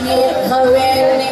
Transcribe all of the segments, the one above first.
దీర్ఘవేణి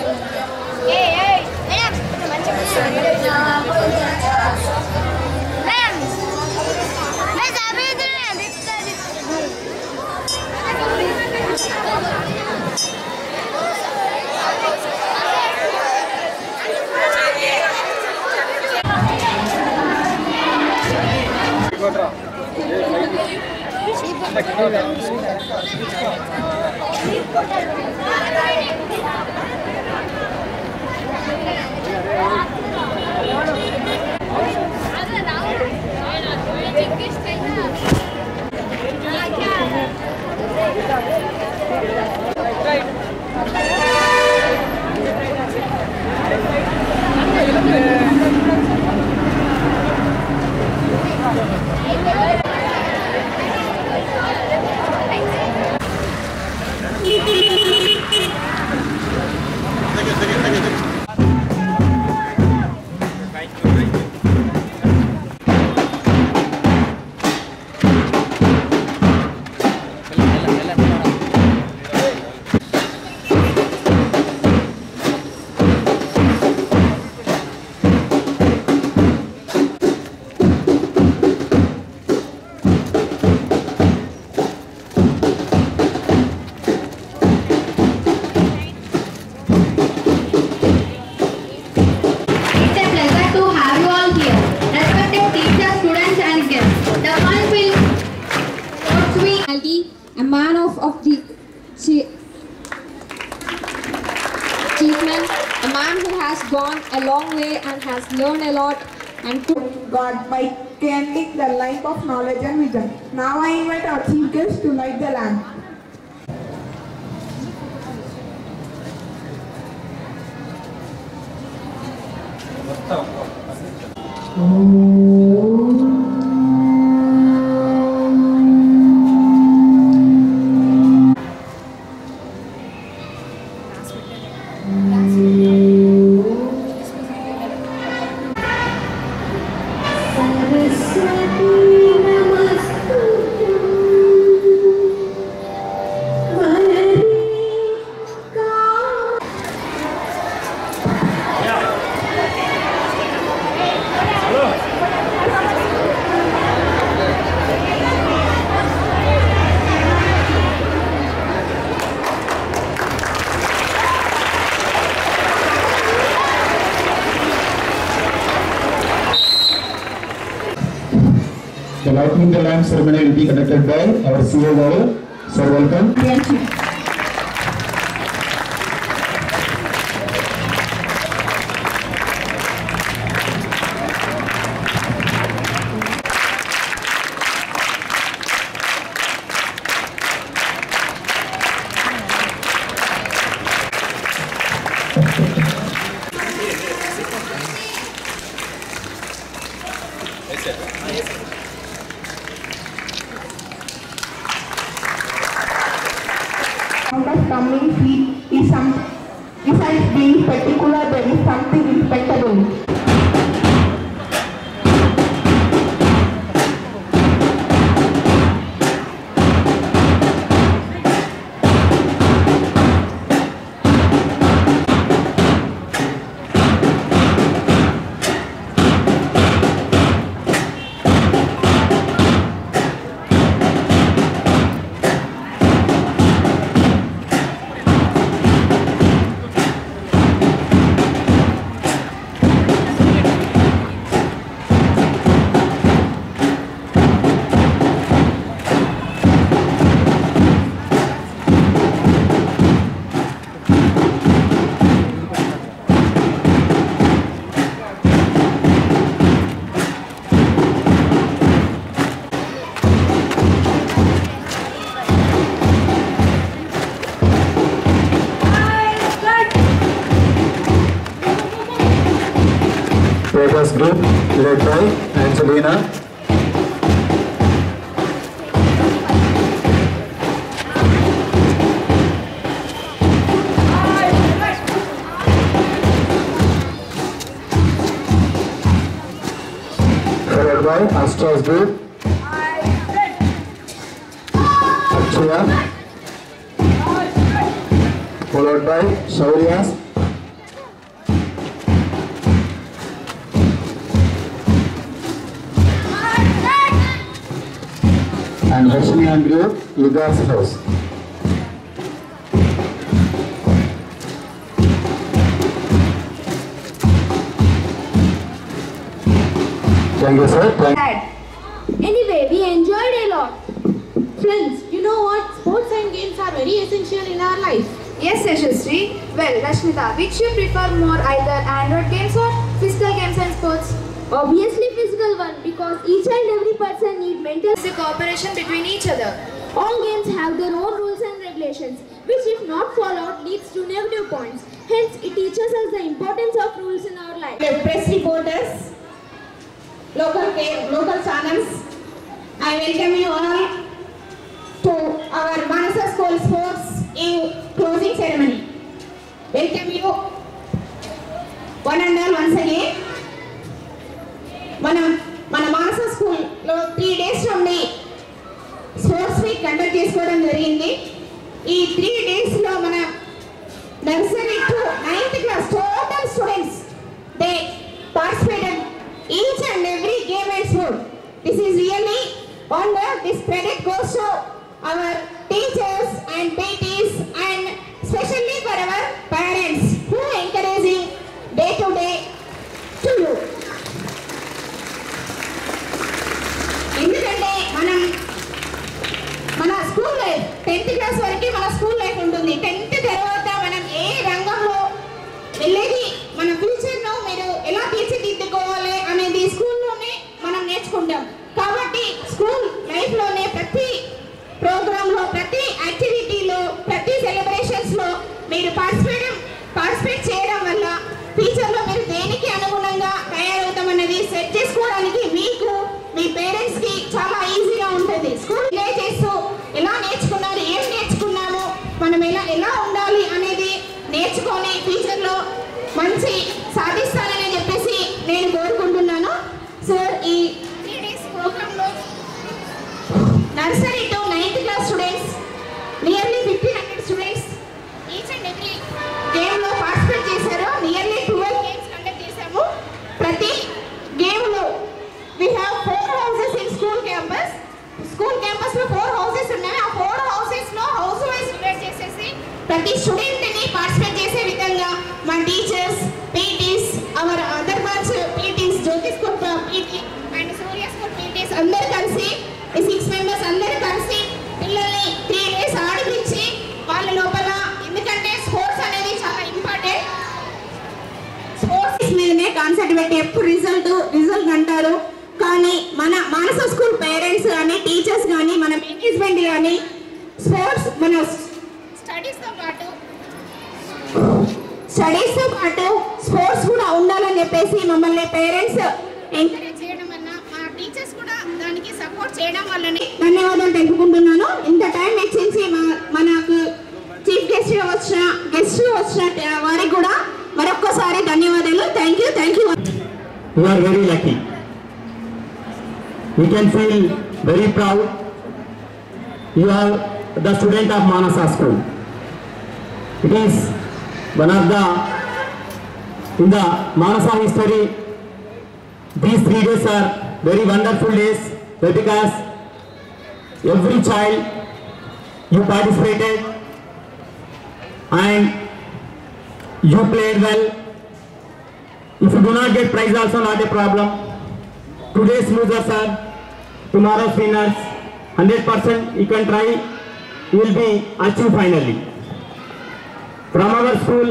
It's a pleasure to have you all here. Respected teachers, students and guests. The fun will personality, a man of, of the chi- achievement, a man who has gone a long way and has learned a lot and to God by kindling the light of knowledge and wisdom. Now I invite our chief guest to light the lamp. The lighting the lamp ceremony will be conducted by our CEO Garu. Sir, welcome. Sound of coming feet is some. Besides being particular, there is something respectable. Vegas Group led by Angelina. Followed by Astros Group. Akshaya. followed by Shaurya. And Harshini Andrew, Yuga's house. Thank you, sir. Thank Anyway, we enjoyed a lot. Friends, you know what? Sports and games are very essential in our life. Yes, Yashasri. Well, Rashmita, which you prefer more, either Android games or physical games and sports? Obviously physical one because each and every person need mental. It's a cooperation between each other. All games have their own rules and regulations which if not followed leads to negative points. Hence it teaches us the importance of rules in our life. press reporters, local ca- local channels. I welcome you all to our Manasa School Sports in closing ceremony. Welcome you one and all once again. మనం మన మానస స్కూల్లో three days నుండి sports week conduct చేసుకోవడం జరిగింది ఈ three డేస్లో మన nursery to ninth class total students they participated each and every game and sport this is really wonder this credit goes to our teachers and PTs and especially for our parents who encouraging day to day to you ఎందుకంటే మనం మన school life tenth class వరకు మన school life ఉంటుంది tenth తర్వాత మనం ఏ రంగంలో వెళ్ళేది మన ఫ్యూచర్ను మీరు ఎలా తీర్చిదిద్దుకోవాలి అనేది స్కూల్లోనే మనం నేర్చుకుంటాం కాబట్టి స్కూల్ లైఫ్లోనే ప్రతి ప్రోగ్రాంలో ప్రతి యాక్టివిటీలో ప్రతి సెలబ్రేషన్స్లో మీరు పార్టిసిపేట్ పార్టిసిపేట్ చేయడం వల్ల ఫ్యూచర్లో మీరు దేనికి అనుగుణంగా తయారవుతామన్నది సెట్ చేసుకోవడానికి మీకు మీ పేరెంట్స్కి చాలా ఈజీగా ఉంటుంది స్కూల్ ప్లే చేస్తూ ఎలా నేర్చుకున్నారు ఏం నేర్చుకున్నాము మనం ఎలా ఎలా ఉండాలి అనేది నేర్చుకొని ఫ్యూచర్లో మంచి సాధిస్తానని చెప్పేసి నేను కోరుకుంటున్నాను సార్ ఈ త్రీ డేస్ ప్రోగ్రాంలో nursery to ninth class students nearly fifteen hundred students each and every గేమ్లో పార్టిసిపేట్ చేశారు నియర్లీ ట్వెల్వ్ గేమ్స్ కండక్ట్ చేశాము ప్రతి గేమ్లో we have four houses in school campus school క్యాంపస్లో ఫోర్ హౌసెస్ ఉన్నాయి ఆ ఫోర్ హౌసెస్లో హౌస్ వైజ్ డివైడ్ చేసేసి ప్రతి స్టూడెంట్ని పార్టిసిపేట్ చేసే విధంగా మా teachers PTs our other branch PTs Jyothi school PT and Surya school PTs అందరు కలిసి ఈ సిక్స్ మెంబర్స్ అందరు కలిసి పిల్లల్ని త్రీ డేస్ ఆడిపించి వాళ్ళ లోపల ఎందుకంటే స్పోర్ట్స్ అనేది చాలా ఇంపార్టెంట్ స్పోర్ట్స్ మీదనే కాన్సెప్ట్ పెట్టి ఎప్పుడు రిజల్ట్ రిజల్ట్ అంటారు కానీ మన మానస స్కూల్ పేరెంట్స్ కానీ టీచర్స్ కానీ మన మేనేజ్మెంట్ కానీ స్పోర్ట్స్ మన స్టడీస్తో పాటు స్టడీస్తో పాటు స్పోర్ట్స్ కూడా ఉండాలని చెప్పేసి మమ్మల్ని పేరెంట్స్ ఎంకరేజ్ చేయడం వల్ల మా టీచర్స్ కూడా దానికి సపోర్ట్ చేయడం వల్లనే ధన్యవాదాలు తెలుపుకుంటున్నాను ఇంత టైం వెచ్చించి మా- మనకు చీఫ్ గెస్ట్ వచ్చిన గెస్ట్ వచ్చిన వారికి కూడా మరొక్కసారి ధన్యవాదాలు thank you thank you you are very lucky. We can feel very proud. You are the student of Manasa School. It is one of the, in the Manasa history, these three days are very wonderful days why because every child you participated and you played well if you do not get prize also not a problem. Today's losers are tomorrow's winners. 100% you can try, you will be achieved finally. From our school,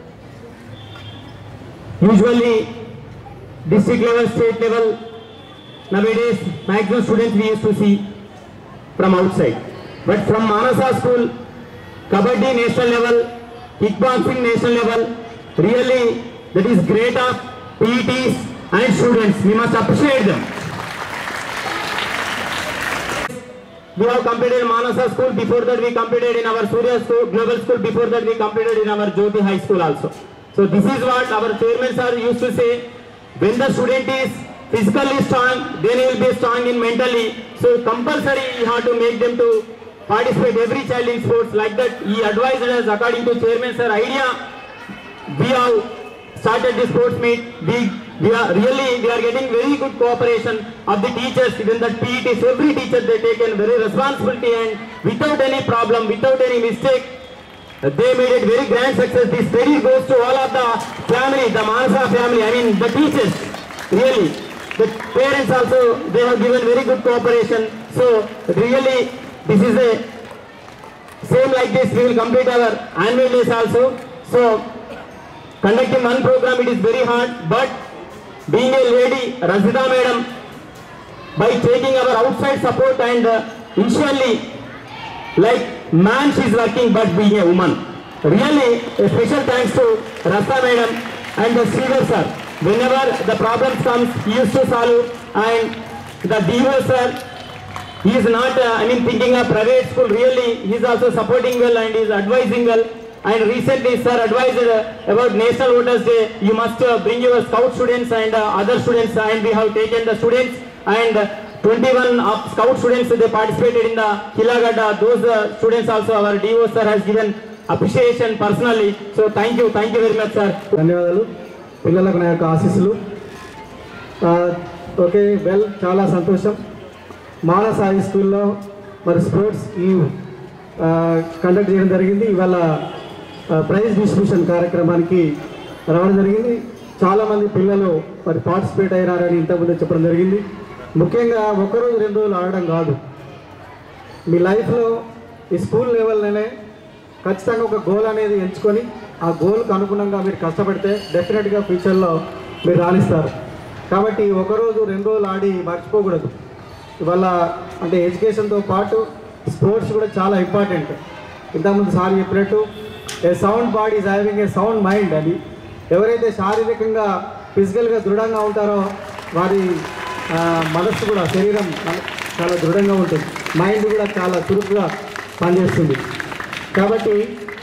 usually district level, state level, nowadays maximum students we used to see from outside. But from Manasa school, Kabaddi national level, kickboxing national level, really that is great of PETs and students. We must appreciate them. We have completed Manasa school, before that we completed in our Surya school, global school, before that we completed in our Jyoti high school also. So this is what our chairman sir used to say, when the student is physically strong, then he will be strong in mentally. So compulsory you have to make them to participate every child in sports. Like that, he advised us according to Chairman Sir idea. We have started the sports meet. We we are really we are getting very good cooperation of the teachers. Even the PETs, every teacher they taken very responsibility and without any problem, without any mistake. They made it very grand success. This credit goes to all of the family, the Manasa family, I mean the teachers, really. The parents also, they have given very good cooperation. So really, this is a, same like this, we will complete our annual days also. So conducting one program, it is very hard, but being a lady, Razida madam, by taking our outside support and uh, initially like man she is working but being a woman. Really a special thanks to Rasta madam and the Sridhar sir. Whenever the problems comes, he used to solve and the DO sir, he is not, uh, I mean thinking of private school really, he is also supporting well and he is advising well. And recently sir advised uh, about National Voters Day, you must uh, bring your scout students and uh, other students and we have taken the students and uh, 21 of scout students they participated in the Kilagada. Those uh, students also our DO sir has given appreciation personally. So thank you, thank you very much sir. ధన్యవాదాలు పిల్లలకు నా యొక్క ఆశీస్సులు ఆ, okay well చాలా సంతోషం మానస high స్కూల్లో మరి స్పోర్ట్స్ ఈ కండక్ట్ చేయడం జరిగింది ఇవాళ ఆ, ప్రైజ్ డిస్ట్రిబ్యూషన్ కార్యక్రమానికి రావడం జరిగింది చాలామంది పిల్లలు మరి పార్టిసిపేట్ అయినారని ఇంతకుముందు చెప్పడం జరిగింది ముఖ్యంగా ఒకరోజు రెండు రోజులు ఆడడం కాదు మీ లైఫ్లో ఈ స్కూల్ లెవెల్లోనే ఖచ్చితంగా ఒక గోల్ అనేది ఎంచుకొని ఆ గోల్కి అనుగుణంగా మీరు కష్టపడితే డెఫినెట్గా ఫ్యూచర్లో మీరు రాణిస్తారు కాబట్టి ఒకరోజు రెండు రోజులు ఆడి మర్చిపోకూడదు ఇవాళ అంటే ఎడ్యుకేషన్తో పాటు స్పోర్ట్స్ కూడా చాలా ఇంపార్టెంట్ ఇంతకుముందు సార్ చెప్పినట్టు a sound body is having a sound mind అని ఎవరైతే శారీరకంగా ఫిజికల్గా దృఢంగా ఉంటారో వారి ఆ, మనస్సు కూడా శరీరం మన- చాలా దృఢంగా ఉంటుంది మైండ్ కూడా చాలా చురుకుగా పనిచేస్తుంది కాబట్టి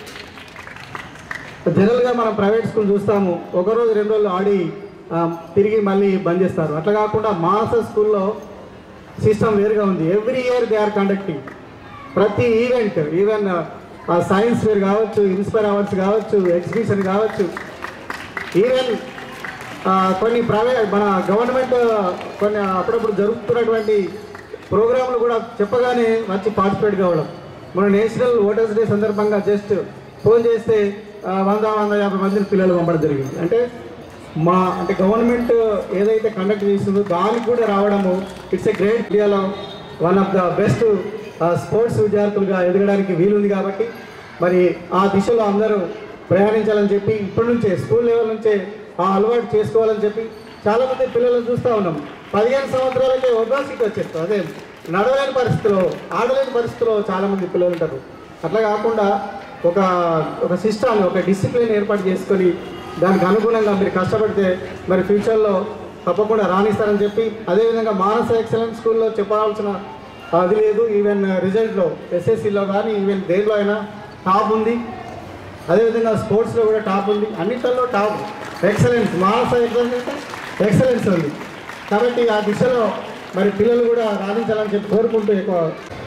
జనరల్గా మనం ప్రైవేట్ స్కూల్ చూస్తాము ఒక రోజు రెండు రోజులు ఆడి ఆ, తిరిగి మళ్ళీ బంద్ చేస్తారు అట్లా కాకుండా మానస స్కూల్లో సిస్టమ్ వేరుగా ఉంది every year they are conducting ప్రతి ఈవెంట్ ఈవెన్ సైన్స్ ఫేర్ కావచ్చు ఇన్స్పైర్ అవార్డ్స్ కావచ్చు ఎగ్జిబిషన్ కావచ్చు ఈవెన్ ఆ, కొన్ని ప్రైవేట్ మన గవర్నమెంట్ కొన్ని అప్పుడప్పుడు జరుగుతున్నటువంటి ప్రోగ్రాంలు కూడా చెప్పగానే వచ్చి పార్టిసిపేట్ కావడం మన నేషనల్ ఓటర్స్ డే సందర్భంగా జస్ట్ ఫోన్ చేస్తే ఆ, వంద వంద యాభై మంది పిల్లలు పంపడం జరిగింది అంటే మా అంటే గవర్నమెంట్ ఏదైతే కండక్ట్ చేస్తుందో దానికి కూడా రావడము ఇట్స్ ఏ గ్రేట్ ఇండియాలో one of the best sports విద్యార్థులుగా ఎదగడానికి వీలుంది కాబట్టి మరి ఆ దిశలో అందరూ ప్రయాణించాలని చెప్పి ఇప్పటి నుంచే స్కూల్ లెవెల్ నుంచే ఆ అలవాటు చేసుకోవాలని చెప్పి చాలామంది పిల్లలను చూస్తూ ఉన్నాం పదిహేను సంవత్సరాలకే ఒబేసిటీ వచ్చేస్తుంది అదే నడవలేని పరిస్థితిలో ఆడలేని పరిస్థితిలో చాలామంది పిల్లలు ఉంటారు అట్లా కాకుండా ఒక ఒక సిస్టమ్ ఒక డిసిప్లిన్ ఏర్పాటు చేసుకొని దానికి అనుగుణంగా మీరు కష్టపడితే మరి ఫ్యూచర్లో తప్పకుండా రాణిస్తారని చెప్పి అదేవిధంగా మానస ఎక్సలెన్స్ స్కూల్లో చెప్పాల్సిన అది లేదు ఈవెన్ రిజల్ట్లో ఎస్ఎస్సిలో కానీ ఈవెన్ దేనిలో అయినా టాప్ ఉంది అదేవిధంగా స్పోర్ట్స్లో కూడా టాప్ ఉంది అన్నిటిలో top excellence Manasa excellence excellence ఉంది కాబట్టి ఆ దిశలో మరి పిల్లలు కూడా రాణించాలని చెప్పి కోరుకుంటూ ఎక్కువ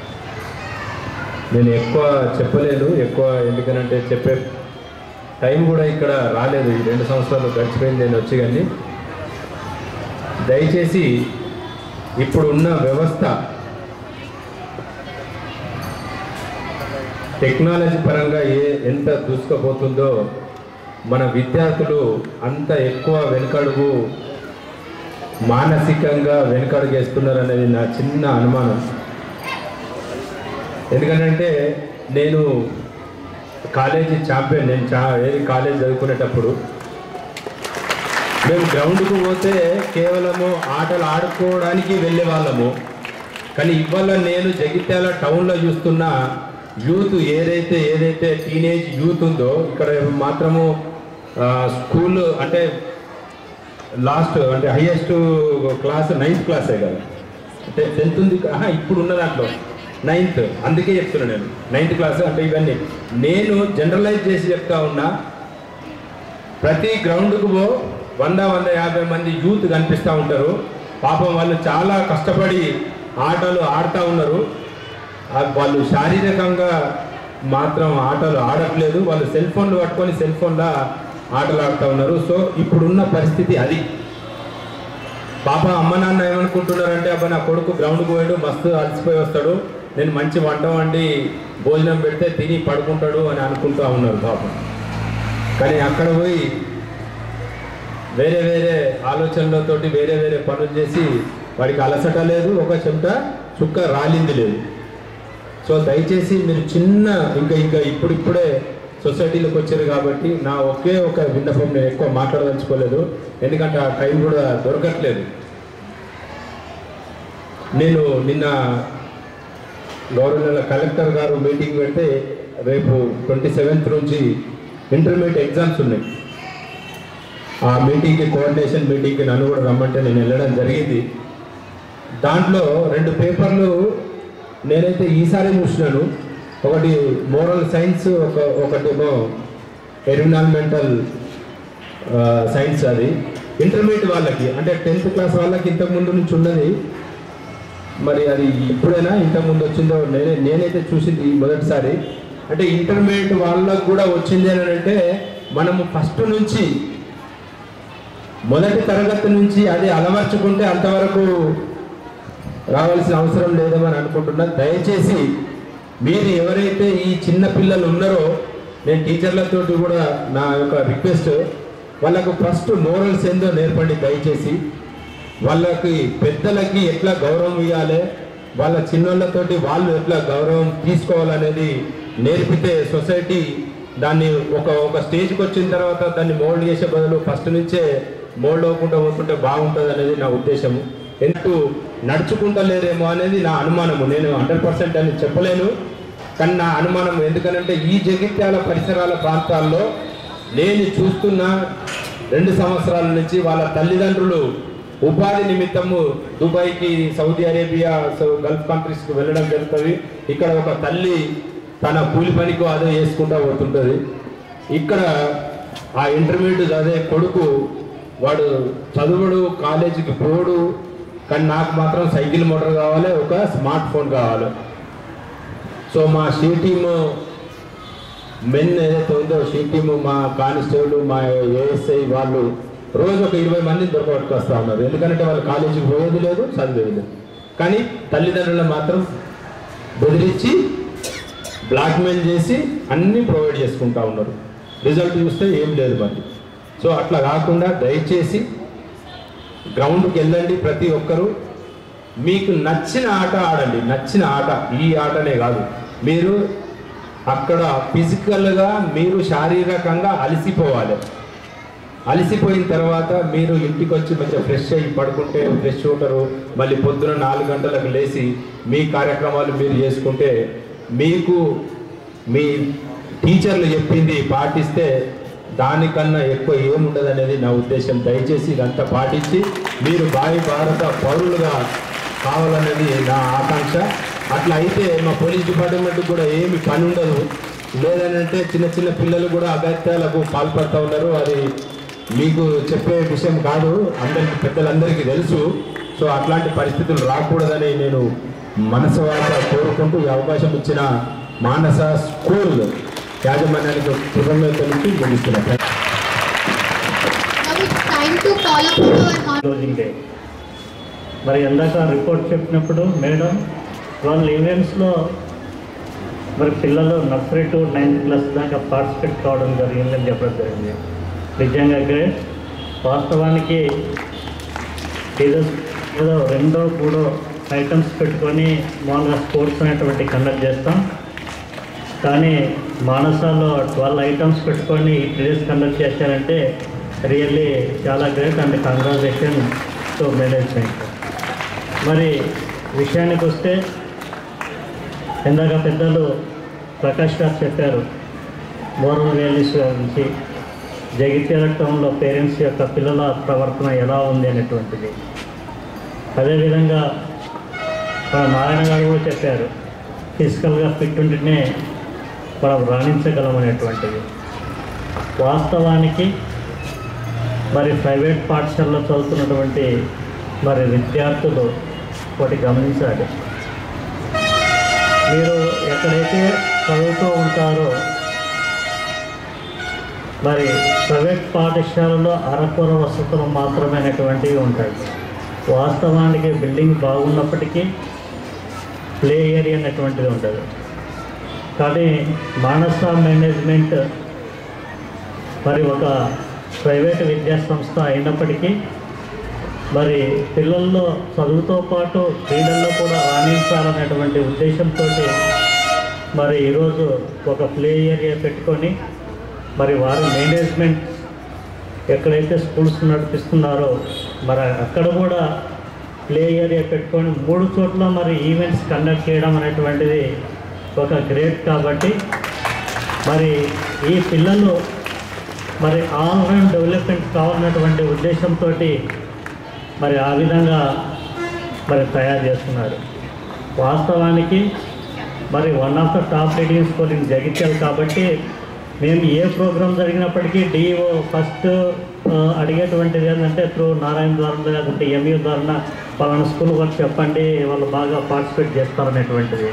నేను ఎక్కువ చెప్పలేను ఎక్కువ ఎందుకనంటే చెప్పే టైం కూడా ఇక్కడ రాలేదు ఈ రెండు సంవత్సరాలు గడిచిపోయింది నేను వచ్చి కానీ దయచేసి ఇప్పుడు ఉన్న వ్యవస్థ టెక్నాలజీ పరంగా ఏ ఎంత దూసుకుపోతుందో మన విద్యార్థులు అంత ఎక్కువ వెనుకడుగు మానసికంగా వెనుకడుగేస్తున్నారు అనేది నా చిన్న అనుమానం ఎందుకంటే నేను కాలేజీ ఛాంపియన్ నేను చా ఏది కాలేజ్ చదువుకునేటప్పుడు మేము గ్రౌండ్కు పోతే కేవలము ఆటలు ఆడుకోవడానికి వెళ్ళే వాళ్ళము కానీ ఇవాళ నేను జగిత్యాల టౌన్లో చూస్తున్న యూత్ ఏదైతే ఏదైతే టీనేజ్ యూత్ ఉందో ఇక్కడ మాత్రము ఆ, స్కూల్ అంటే లాస్ట్ అంటే హైయెస్ట్ క్లాస్ నైన్త్ క్లాసే కదా అంటే టెన్త్ ఉంది ఆహా, ఇప్పుడు ఉన్న దాంట్లో నైన్త్ అందుకే చెప్తున్నా నేను నైన్త్ క్లాస్ అంటే ఇవన్నీ నేను జనరలైజ్ చేసి చెప్తా ఉన్నా ప్రతి గ్రౌండ్కు పో వంద వంద యాభై మంది యూత్ కనిపిస్తూ ఉంటారు పాపం వాళ్ళు చాలా కష్టపడి ఆటలు ఆడుతూ ఉన్నారు ఆ వాళ్ళు శారీరకంగా మాత్రం ఆటలు ఆడట్లేదు వాళ్ళు సెల్ ఫోన్లు పట్టుకొని సెల్ ఫోన్లో ఆటలు ఆడుతూ ఉన్నారు సో ఇప్పుడున్న పరిస్థితి అది పాప అమ్మ నాన్న ఏమనుకుంటున్నారంటే అబ్బా నా కొడుకు గ్రౌండ్కి పోయాడు మస్తు అలసిపోయి వస్తాడు నేను మంచి వంట వండి భోజనం పెడితే తిని పడుకుంటాడు అని అనుకుంటూ ఉన్నారు పాపం కానీ అక్కడ పోయి వేరే వేరే ఆలోచనలతోటి వేరే వేరే పనులు చేసి వాడికి అలసట లేదు ఒక చెమట చుక్క రాలింది లేదు సో దయచేసి మీరు చిన్న ఇంకా ఇంకా ఇప్పుడిప్పుడే సొసైటీలోకి వచ్చారు కాబట్టి నా ఒకే ఒక విన్నపం నేను ఎక్కువ మాట్లాడదలుచుకోలేదు ఎందుకంటే ఆ టైం కూడా దొరకట్లేదు నేను నిన్న గవర్నర్ కలెక్టర్ గారు మీటింగ్ పెడితే రేపు ట్వంటీ సెవెంత్ నుంచి ఇంటర్మీడియట్ ఎగ్జామ్స్ ఉన్నాయి ఆ మీటింగ్కి కోఆర్డినేషన్ మీటింగ్కి నన్ను కూడా రమ్మంటే నేను వెళ్ళడం జరిగింది దాంట్లో రెండు పేపర్లు నేనైతే ఈసారి చూసినాను ఒకటి మోరల్ సైన్స్ ఒక ఒకటేమో ఎన్విరాన్మెంటల్ సైన్స్ అది ఇంటర్మీడియట్ వాళ్ళకి అంటే టెన్త్ క్లాస్ వాళ్ళకి ఇంతకు ముందు నుంచి ఉన్నది మరి అది ఇప్పుడైనా ఇంతకు ముందు వచ్చిందో నేనే నేనైతే చూసింది మొదటిసారి అంటే ఇంటర్మీడియట్ వాళ్ళకు కూడా వచ్చింది అని అంటే మనము ఫస్ట్ నుంచి మొదటి తరగతి నుంచి అది అలవర్చుకుంటే అంతవరకు రావాల్సిన అవసరం లేదేమని అనుకుంటున్నా దయచేసి మీరు ఎవరైతే ఈ చిన్న పిల్లలు ఉన్నారో నేను టీచర్లతోటి కూడా నా యొక్క రిక్వెస్ట్ వాళ్ళకు ఫస్ట్ మోరల్స్ ఏందో నేర్పండి దయచేసి వాళ్ళకి పెద్దలకి ఎట్లా గౌరవం ఇవ్వాలి వాళ్ళ చిన్నోళ్ళతోటి వాళ్ళు ఎట్లా గౌరవం తీసుకోవాలనేది నేర్పితే సొసైటీ దాన్ని ఒక ఒక స్టేజ్కి వచ్చిన తర్వాత దాన్ని మోల్డ్ చేసే బదులు ఫస్ట్ నుంచే మోల్డ్ అవ్వకుండా పోతుంటే బాగుంటుంది అనేది నా ఉద్దేశము ఎందుకు నడుచుకుంటలేరేమో అనేది నా అనుమానము నేను హండ్రెడ్ పర్సెంట్ అని చెప్పలేను కానీ నా అనుమానం ఎందుకనంటే ఈ జగిత్యాల పరిసరాల ప్రాంతాల్లో నేను చూస్తున్న రెండు సంవత్సరాల నుంచి వాళ్ళ తల్లిదండ్రులు ఉపాధి నిమిత్తము దుబాయ్కి సౌదీ అరేబియా సౌ- గల్ఫ్ కంట్రీస్కి వెళ్ళడం జరుగుతుంది ఇక్కడ ఒక తల్లి తన కూలి పనికో అదే చేసుకుంటా పోతుంటుంది ఇక్కడ ఆ ఇంటర్మీడియట్ చదివే కొడుకు వాడు చదువుడు కాలేజీకి పోడు కానీ నాకు మాత్రం సైకిల్ మోటార్ కావాలి ఒక స్మార్ట్ ఫోన్ కావాలి సో మా షీ టీమ్ మెన్ ఏదైతే ఉందో షీ టీమ్ మా కానిస్టేబుల్ మా ఏఎస్ఐ వాళ్ళు రోజు ఒక ఇరవై మందిని దొరకబట్టుకొస్తా ఉన్నారు ఎందుకంటే వాళ్ళు కాలేజీకి పోయేది లేదు చదివేది లేదు కానీ తల్లిదండ్రులు మాత్రం బెదిరించి బ్లాక్మెయిల్ చేసి అన్నీ ప్రొవైడ్ చేసుకుంటా ఉన్నారు రిజల్ట్ చూస్తే ఏం లేదు మరి సో అట్లా కాకుండా దయచేసి గ్రౌండ్కి వెళ్ళండి ప్రతి ఒక్కరూ మీకు నచ్చిన ఆట ఆడండి నచ్చిన ఆట ఈ ఆటనే కాదు మీరు అక్కడ ఫిజికల్గా మీరు శారీరకంగా అలసిపోవాలి అలసిపోయిన తర్వాత మీరు ఇంటికి వచ్చి మంచిగా ఫ్రెష్ అయ్యి పడుకుంటే ఫ్రెష్ ఉంటారు మళ్ళీ పొద్దున నాలుగు గంటలకు లేచి మీ కార్యక్రమాలు మీరు చేసుకుంటే మీకు మీ టీచర్లు చెప్పింది పాటిస్తే దానికన్నా ఎక్కువ ఏముండదు అనేది నా ఉద్దేశం దయచేసి ఇదంతా పాటించి మీరు భావి భారత పౌరులుగా కావాలనేది నా ఆకాంక్ష అట్లా అయితే మా పోలీస్ డిపార్ట్మెంట్ కూడా ఏమి పని ఉండదు లేదనంటే చిన్న చిన్న పిల్లలు కూడా అగత్యాలకు పాల్పడుతూ ఉన్నారు అది మీకు చెప్పే విషయం కాదు అందరికి పెద్దలందరికీ తెలుసు సో అట్లాంటి పరిస్థితులు రాకూడదని నేను మనసు వార్త కోరుకుంటూ ఈ అవకాశం ఇచ్చిన మానస స్కూల్ యాజమాన్యానికి కృతజ్ఞతలు ముగిస్తున్నాను Now it's time to call upon our hon- closing day మరి ఎందాక రిపోర్ట్ చెప్పినప్పుడు మేడం వాళ్ళ ఈవెంట్స్లో మరి పిల్లలు నర్సరీ టు నైన్త్ క్లాస్ దాకా పార్టిసిపేట్ కావడం జరిగిందని చెప్పడం జరిగింది నిజంగా గ్రేట్ వాస్తవానికి ఏదో ఏదో రెండో మూడో ఐటమ్స్ పెట్టుకొని మామూలుగా స్పోర్ట్స్ అనేటువంటి కండక్ట్ చేస్తాం కానీ మానసాలో ట్వెల్వ్ ఐటమ్స్ పెట్టుకొని ఈ డేస్ కండక్ట్ చేశారంటే రియల్లీ చాలా great and congratulation to management మరి విషయానికి వస్తే ఇందాక పెద్దలు ప్రకాష్ గారు చెప్పారు మోరల్ వాల్యూస్ గురించి జగిత్యాల టౌన్లో పేరెంట్స్ యొక్క పిల్లల ప్రవర్తన ఎలా ఉంది అనేటువంటిది అదేవిధంగా మన నారాయణ గారు కూడా చెప్పారు ఫిజికల్గా ఫిట్ ఉంటేనే మనం రాణించగలం అనేటువంటిది వాస్తవానికి మరి ప్రైవేట్ పాఠశాలలో చదువుతున్నటువంటి మరి విద్యార్థులు ఒకటి గమనించాలి మీరు ఎక్కడైతే చదువుతూ ఉంటారో మరి ప్రైవేట్ పాఠశాలలో అరకొర వసతులు మాత్రమైనటువంటివి ఉంటాయి వాస్తవానికి బిల్డింగ్ బాగున్నప్పటికీ ప్లే ఏరియా అనేటువంటిది ఉంటుంది కానీ మానస మేనేజ్మెంట్ మరి ఒక ప్రైవేట్ విద్యా సంస్థ అయినప్పటికీ మరి పిల్లల్లో చదువుతో పాటు క్రీడల్లో కూడా రాణించాలనేటువంటి ఉద్దేశంతో మరి ఈరోజు ఒక ప్లే ఏరియా పెట్టుకొని మరి వారి మేనేజ్మెంట్ ఎక్కడైతే స్కూల్స్ నడిపిస్తున్నారో మరి అక్కడ కూడా ప్లే ఏరియా పెట్టుకొని మూడు చోట్ల మరి ఈవెంట్స్ కండక్ట్ చేయడం అనేటువంటిది ఒక గ్రేట్ కాబట్టి మరి ఈ పిల్లలు మరి ఆల్ రౌండ్ డెవలప్మెంట్ కావాలన్నటువంటి ఉద్దేశంతో మరి ఆ విధంగా మరి తయారు చేస్తున్నారు వాస్తవానికి మరి one of the top reading school in Jagtial కాబట్టి మేము ఏ ప్రోగ్రాం జరిగినప్పటికీ డిఓ ఫస్ట్ అడిగేటువంటిది ఏంటంటే త్రూ నారాయణ ద్వారా లేకుంటే ఎంయూ ద్వారా పలానా స్కూల్ వర్క్ చెప్పండి వాళ్ళు బాగా పార్టిసిపేట్ చేస్తారనేటువంటిది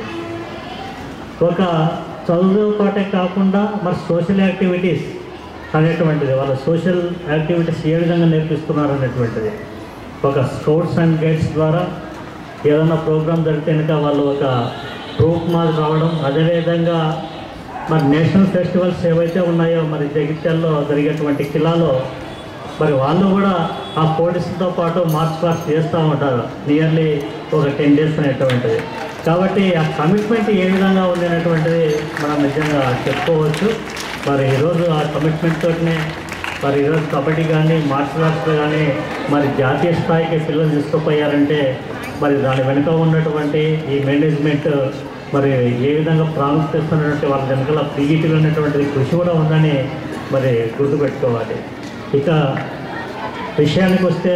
ఒక చదువు పాటే కాకుండా మరి సోషల్ యాక్టివిటీస్ అనేటువంటిది వాళ్ళ సోషల్ యాక్టివిటీస్ ఏ విధంగా నేర్పిస్తున్నారు అనేటువంటిది ఒక స్కౌట్స్ అండ్ గైడ్స్ ద్వారా ఏదైనా ప్రోగ్రామ్ జరిగితే కనుక వాళ్ళు ఒక గ్రూప్ మాది రావడం అదేవిధంగా మరి నేషనల్ ఫెస్టివల్స్ ఏవైతే ఉన్నాయో మరి జగిత్యాల్లో జరిగేటువంటి కిలాలో మరి వాళ్ళు కూడా ఆ పోటీస్తో పాటు మార్చ్ పాస్ట్ చేస్తూ ఉంటారు నియర్లీ ఒక టెన్ డేస్ అనేటువంటిది కాబట్టి ఆ కమిట్మెంట్ ఏ విధంగా ఉంది అనేటువంటిది మనం నిజంగా చెప్పుకోవచ్చు మరి ఈరోజు ఆ కమిట్మెంట్ తోటినే మరి ఈరోజు కబడ్డీ కానీ మార్షల్ ఆర్ట్స్ కానీ మరి జాతీయ స్థాయికి పిల్లలు తీసుకుపోయారంటే మరి దాని వెనుక ఉన్నటువంటి ఈ మేనేజ్మెంట్ మరి ఏ విధంగా ప్రాముఖ్యత ఇస్తున్నటువంటి వాళ్ళ వెనకాల పీఈటీలు అనేటువంటిది కృషి కూడా ఉందని మరి గుర్తుపెట్టుకోవాలి ఇక విషయానికి వస్తే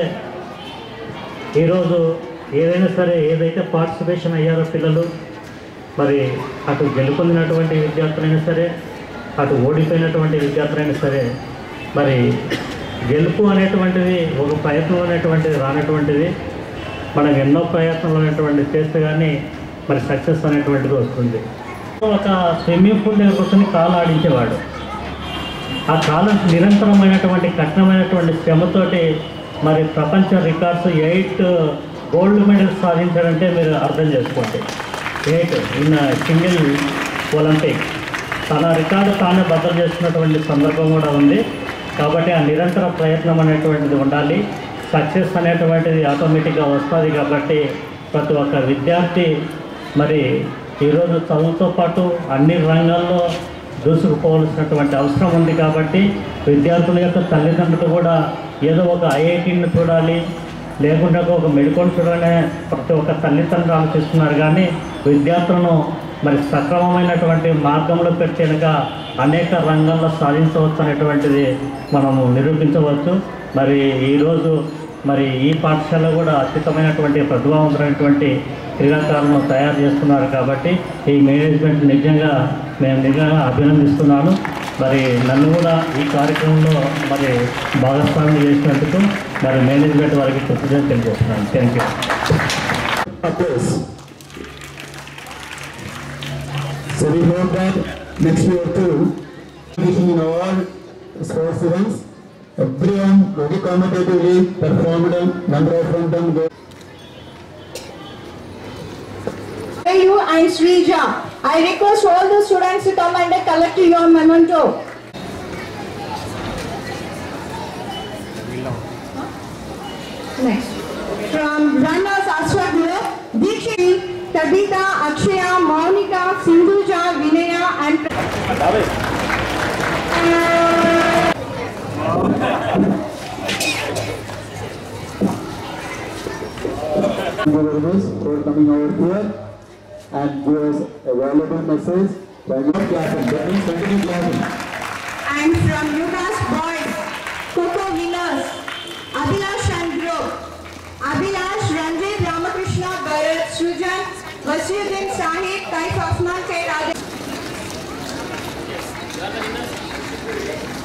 ఈరోజు ఏదైనా సరే ఏదైతే పార్టిసిపేషన్ అయ్యారో పిల్లలు మరి అటు గెలుపొందినటువంటి విద్యార్థులైనా సరే అటు ఓడిపోయినటువంటి విద్యార్థులైనా సరే మరి గెలుపు అనేటువంటిది ఒక ప్రయత్నం అనేటువంటిది రానటువంటిది మనం ఎన్నో ప్రయత్నాలు అనేటువంటిది చేస్తే కానీ మరి సక్సెస్ అనేటువంటిది వస్తుంది ఒక స్విమ్మింగ్ పూల్ దగ్గర కూర్చొని కాలు ఆడించేవాడు ఆ కాలం నిరంతరమైనటువంటి కఠినమైనటువంటి శ్రమతోటి మరి ప్రపంచ రికార్డ్స్ ఎయిట్ గోల్డ్ మెడల్స్ సాధించాడంటే మీరు అర్థం చేసుకోండి ఎయిట్ ఇన్ సింగిల్ ఒలింపిక్ తన రికార్డు తానే బద్దలు చేస్తున్నటువంటి సందర్భం కూడా ఉంది కాబట్టి ఆ నిరంతర ప్రయత్నం అనేటువంటిది ఉండాలి సక్సెస్ అనేటువంటిది ఆటోమేటిక్గా వస్తుంది కాబట్టి ప్రతి ఒక్క విద్యార్థి మరి ఈరోజు చదువుతో పాటు అన్ని రంగాల్లో దూసుకుపోవలసినటువంటి అవసరం ఉంది కాబట్టి విద్యార్థుల యొక్క తల్లిదండ్రులు కూడా ఏదో ఒక ఐఐటీని చూడాలి లేకుండా ఒక మెడికల్ చూడాలనే ప్రతి ఒక్క తల్లిదండ్రులు ఆలోచిస్తున్నారు కానీ విద్యార్థులను మరి సక్రమమైనటువంటి మార్గంలో పెట్టేనక అనేక రంగాల్లో సాధించవచ్చు అనేటువంటిది మనము నిరూపించవచ్చు మరి ఈరోజు మరి ఈ పాఠశాల కూడా అత్యుత్తమైనటువంటి ప్రతిభావంతులైనటువంటి క్రీడాకారులను తయారు చేస్తున్నారు కాబట్టి ఈ మేనేజ్మెంట్ నిజంగా మేము నిజంగా అభినందిస్తున్నాను మరి నన్ను కూడా ఈ కార్యక్రమంలో మరి భాగస్వామ్యం చేసినందుకు మరి మేనేజ్మెంట్ వారికి కృతజ్ఞతలు తెలియజేస్తున్నాను thank you Others. So we hope that next year too, wishing in all sports events, everyone very competitively performed a number of them go. you and Srija. I request all the students to come and collect your memento. Next. From runners Aswagya, Dikshit, Tabitha, Akshaya, Monica, Sindhuja, Vinaya and Thank you very much for coming over here and give us a valuable message. Thank you for clapping. That means continue clapping. and from UMass Boys, Coco Winners, Abhilash and Group, Abhilash, Ranjit, Ramakrishna, Bharat, Srujan, Wasiuddin Sahib, Taif Afnan, K. Rajan.